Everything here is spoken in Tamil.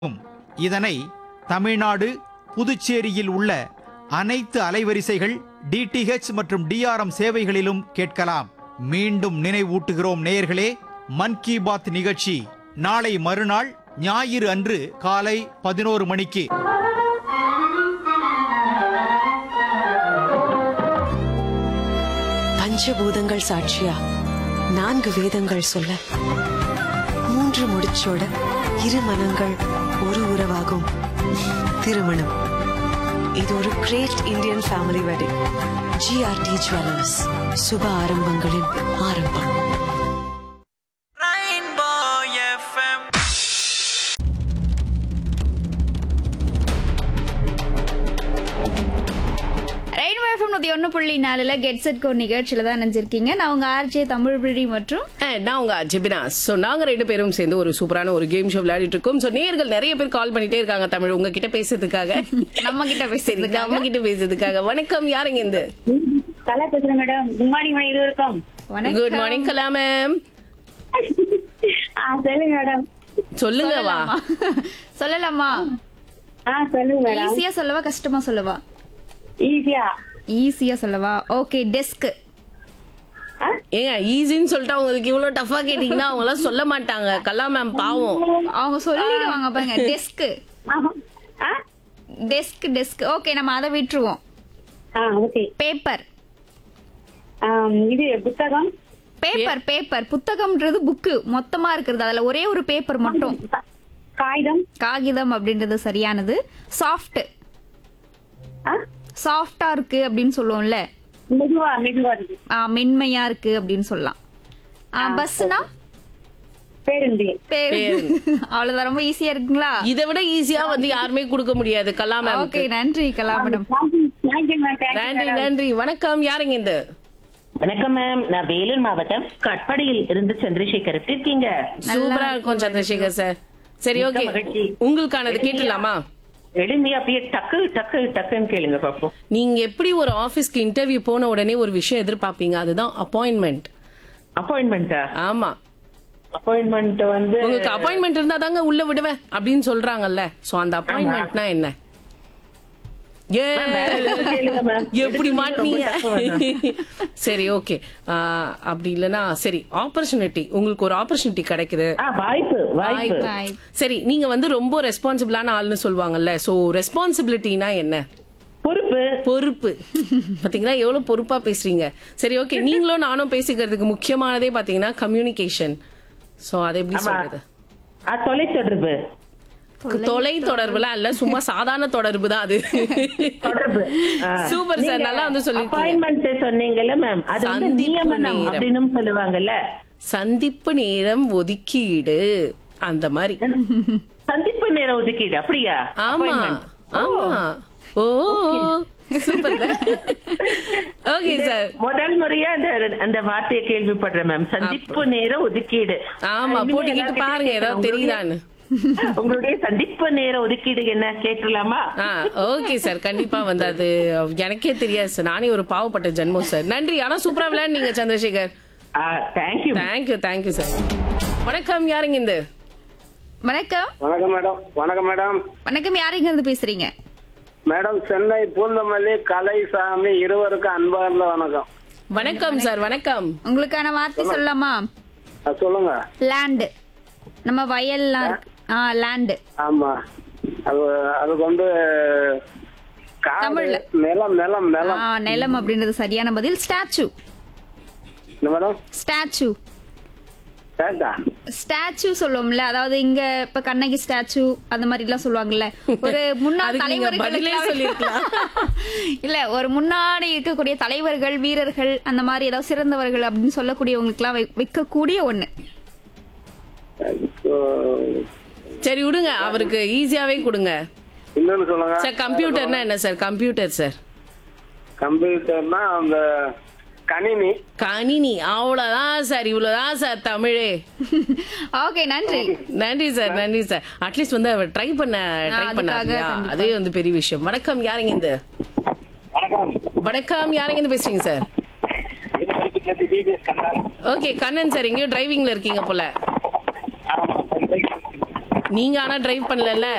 இதனை தமிழ்நாடு புதுச்சேரியில் உள்ள அனைத்து அலைவரிசைகள் டிடிஹெச் மற்றும் டிஆர்எம் சேவைகளிலும் கேட்கலாம் மீண்டும் நினைவூட்டுகிறோம் நேயர்களே மன் கி பாத் நிகழ்ச்சி நாளை மறுநாள் ஞாயிறு அன்று காலை பதினோரு மணிக்கு பஞ்சபூதங்கள் சாட்சியா நான்கு வேதங்கள் சொல்ல மூன்று முடிச்சோட இரு மனங்கள் ஒரு உறவாகும் திருமணம் இது ஒரு great Indian family wedding GRT jewellers சுப ஆரம்பங்களின் ஆரம்பம் Rainbow FM. ரெயின்போ எஃப்எம் நூத்தி ஒன்று புள்ளி நாலுல கெட் செட் கோ நிகழ்ச்சியில தான் நினைச்சிருக்கீங்க நான் உங்க ஆர்ஜே தமிழ் பிரி மற்றும் அஹ், நான் உங்க ஜெபினா சோ நாங்க ரெண்டு பேரும் சேர்ந்து ஒரு சூப்பரான ஒரு கேம் ஷோ விளையாடிட்டு இருக்கோம் சோ நேயர்கள் நிறைய பேர் கால் பண்ணிட்டே இருக்காங்க தமிழ் உங்ககிட்ட பேசுறதுக்காக நம்ம கிட்ட சரி பேசுறதுக்காக. நம்ம கிட்ட பேசுறதுக்காக வணக்கம் யாருங்க இந்த கலா பேசுறேன் மேடம் குட் மார்னிங் மேடம் இருவருக்கும் குட் மார்னிங் கலா மேம் ஆ சொல்லுங்க மேடம் சொல்லுங்க வா சொல்லலாமா? சொல்லலாமா ஆ சொல்லுங்க மேடம் ஈஸியா சொல்லவா கஷ்டமா சொல்லவா ஈஸியா ஈஸியா சொல்லவா ஓகே டெஸ்க் ஏங்க ஈஸின்னு சொல்லிட்டு அவங்களுக்கு இவ்வளவு டஃபா கேட்டீங்கன்னா அவங்க எல்லாம் சொல்ல மாட்டாங்க கலா மேம் பாவம் அவங்க சொல்லிடுவாங்க பாருங்க டெஸ்க் ஆ டெஸ்க் டெஸ்க் ஓகே நம்ம அதை விட்டுருவோம் ஆ ஓகே பேப்பர் இது புத்தகம் பேப்பர் பேப்பர் புத்தகம்ன்றது புக்கு மொத்தமா இருக்கிறது அதுல ஒரே ஒரு பேப்பர் மட்டும் காகிதம் காகிதம் அப்படின்றது சரியானது சாஃப்ட் ஆ சாஃப்டா இருக்கு அப்படின்னு சொல்லுவோம்ல மெதுவா மெதுவா இருக்கு ஆ, மென்மையா இருக்கு அப்படின்னு சொல்லலாம் ஆ, பஸ்னா பேருந்து பேரு அவ்வளவுதான் ரொம்ப ஈஸியா இருக்குங்களா இதை விட ஈஸியா வந்து யாருமே கொடுக்க முடியாது கலா மேம் ஓகே நன்றி கலா மேடம் தேங்க்யூ மேம் நன்றி நன்றி வணக்கம் யாருங்க இந்த வணக்கம் மேம் நான் வேலூர் மாவட்டம் கட்படியில் இருந்து சந்திரசேகர் எப்படி இருக்கீங்க சூப்பரா இருக்கும் சந்திரசேகர் சார் சரி மிக்க ஓகே மகிழ்ச்சி. உங்களுக்கானது கேட்டுலாமா எளிமையா அப்படியே டக்கு டக்கு டக்குன்னு கேளுங்க பாப்போம் நீங்க எப்படி ஒரு ஆபீஸ்க்கு இன்டர்வியூ போன உடனே ஒரு விஷயம் எதிர்பார்ப்பீங்க அதுதான் அப்பாயின்மெண்ட் அப்பாயின்மெண்டா ஆமா அப்பாயின்மெண்ட் வந்து உங்களுக்கு அப்பாயின்மெண்ட் இருந்தா தாங்க உள்ள விடுவேன் அப்படின்னு சொல்றாங்கல்ல சோ அந்த அப்பாயின்மெண்ட்னா என்ன ஏ, வேற எதுவும் கேளுங்க ma'am. எப்படி எடுத்து மாட்டீங்க ரொம்ப tough சரி ஓகே அப்படி இல்லனா சரி ஆப்பர்ச்சுனிட்டி உங்களுக்கு ஒரு ஆப்பர்ச்சுனிட்டி கிடைக்குது ஆ, வாய்ப்பு வாய்ப்பு Bye. சரி நீங்க வந்து ரொம்ப ரெஸ்பான்சிபிளான ஆள்னு சொல்லுவாங்கல்ல சோ ரெஸ்பான்சிபிலிட்டினா என்ன பொறுப்பு பொறுப்பு பாத்தீங்களா எவ்வளவு பொறுப்பா பேசுறீங்க சரி ஓகே நீங்களும் நானும் பேசிக்கிறதுக்கு முக்கியமானதே பாத்தீங்கன்னா கம்யூனிகேஷன் சோ அதை எப்படி ஆமா. சொல்றது ஆ, தொலைத்தொடர்பு தொலை தொடர்புலாம் இல்ல சும்மா சாதாரண தொடர்பு தான் அது தொடர்பு ஆ. சூப்பர் சார் நீங்க நல்லா வந்து சொல்லிருக்கீங்க அப்பாயின்மெண்ட் சொன்னீங்கல்ல மேம் அது வந்து சந்திப்பு நியமனம் நேரம். அப்படின்னு சொல்லுவாங்கல்ல சந்திப்பு நேரம் ஒதுக்கீடு அந்த மாதிரி சந்திப்பு நேரம் ஒதுக்கீடு அப்படியா ஆமா Appointment. ஆமா ஓ சூப்பர் ஓகே சார் முதல் முறையா அந்த அந்த வார்த்தையை கேள்விப்படுறேன் மேம் சந்திப்பு நேர ஒதுக்கீடு ஆமா இனிமே போட்டுக்கிட்டு எல்லார்கிட்டயும் பாருங்க ஏதாவது கேட்கணும். தெரியுதான்னு உங்களுடைய சந்திப்பு நேர ஒதுக்கீடு என்ன கேட்டுலாமா ஆ ஓகே சார் கண்டிப்பா வந்து அது எனக்கே தெரியாது சார் நானே ஒரு பாவப்பட்ட ஜென்மம் சார் நன்றி ஆனா சூப்பரா விளையாடுனீங்க Chandrasekar thank you thank you thank you sir வணக்கம் யாருங்க இந்த வணக்கம் வணக்கம் மேடம் வணக்கம் மேடம் வணக்கம் யாருங்க இருந்து பேசுறீங்க மேடம் சென்னை பூந்தமல்லி கலைசாமி இருவருக்கும் அன்பார்ந்த வணக்கம் வணக்கம் சார் வணக்கம் உங்களுக்கான வார்த்தை சொல்லலாமா அஹ் சொல்லுங்க லேண்ட் நம்ம வயல்லாம் இருக்கு. ஆ லேண்ட் ஆமா அது அதுக்கு வந்து காடு, தமிழ்ல. நிலம் நிலம் ஆ நிலம் நிலம் அப்படின்றது சரியான பதில் ஸ்டாச்சு என்ன மேடம் ஸ்டாச்சு கேட்டா ஸ்டாச்சு சொல்லுவோம்ல அதாவது இங்க இப்ப கண்ணகி ஸ்டாச்சு அந்த மாதிரி எல்லாம் சொல்லுவாங்கல்ல ஒரு முன்னாள் அதுக்கு நீங்க பதிலே சொல்லிருக்கலாம். தலைவர்களுக்கு இல்ல ஒரு முன்னாடி இருக்கக்கூடிய தலைவர்கள் வீரர்கள் அந்த மாதிரி ஏதாவது சிறந்தவர்கள் அப்படின்னு சொல்லக்கூடியவங்களுக்கு எல்லாம் வைக்கக்கூடிய ஒண்ணு சரி விடுங்க அவருக்கு ஈஸியாவே கொடுங்க இன்னொன்னு சொல்லுங்க சார் கம்ப்யூட்டர்னா என்ன சார் கம்ப்யூட்டர் சார் கம்ப்யூட்டர்னா அந்த கணினி கணினி அவ்வளவுதான் சார் இவ்வளவுதான் சார் தமிழே ஓகே நன்றி நன்றி சார் நன்றி சார் அட்லீஸ்ட் வந்து அவர் ட்ரை பண்ண ட்ரை அதுக்காக பண்ணாரு இல்லையா? கண்டிப்பா. அதே வந்து பெரிய விஷயம் வணக்கம் யாருங்க இந்த வணக்கம் வணக்கம் யாருங்க இந்த பேசுறீங்க சார் இது வரைக்கும் சேர்த்து TPS Kannan okay Kannan sir எங்கேயோ டிரைவிங்ல இருக்கீங்க போல ஆமா நீங்க ஆனா டிரைவ் பண்ணல